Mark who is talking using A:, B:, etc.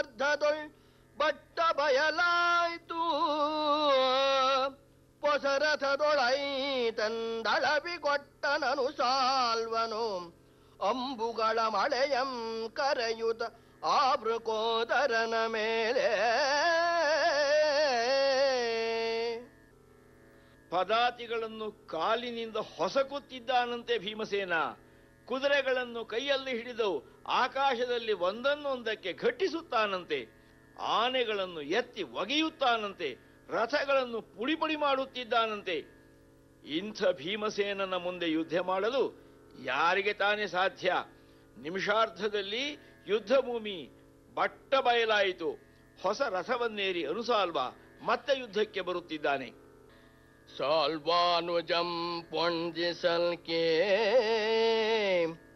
A: ಅರ್ಧದೊಳ್ but ಬಯಲಾಯ್ತು ಪೊಸರಥದೊಳೈ ತಂದಳವಿ ಕೊಟ್ಟನನು ಸಾಲ್ವನು ಅಂಬುಗಳ ಮಳೆಯಂ ಕರೆಯುತ ಆವೃಕೋದರನ ಮೇಲೆ
B: ಪದಾತಿಗಳನ್ನು ಕಾಲಿನಿಂದ ಹೊಸಕುತ್ತಿದ್ದಾನಂತೆ ಭೀಮಸೇನ ಕುದುರೆಗಳನ್ನು ಕೈಯಲ್ಲಿ ಹಿಡಿದು ಆಕಾಶದಲ್ಲಿ ಒಂದನ್ನೊಂದಕ್ಕೆ ಘಟ್ಟಿಸುತ್ತಾನಂತೆ ಆನೆಗಳನ್ನು ಎತ್ತಿ ಒಗೆಯುತ್ತಾನಂತೆ ರಥಗಳನ್ನು ಪುಡಿಪುಡಿ ಮಾಡುತ್ತಿದ್ದಾನಂತೆ ಇಂಥ ಭೀಮಸೇನನ ಮುಂದೆ ಯುದ್ಧ ಮಾಡಲು ಯಾರಿಗೆ ತಾನೇ ಸಾಧ್ಯ ನಿಮಿಷಾರ್ಧದಲ್ಲಿ ಯುದ್ಧ ಭೂಮಿ ಬಟ್ಟ ಬಯಲಾಯಿತು ಹೊಸ ರಥವನ್ನೇರಿ ಅನುಸಾಲ್ವ ಮತ್ತೆ ಯುದ್ಧಕ್ಕೆ ಬರುತ್ತಿದ್ದಾನೆ
A: ಸಾಲ್ವಾನುಜಂ ಪೊಂಜಿಸಲ್ಕೆ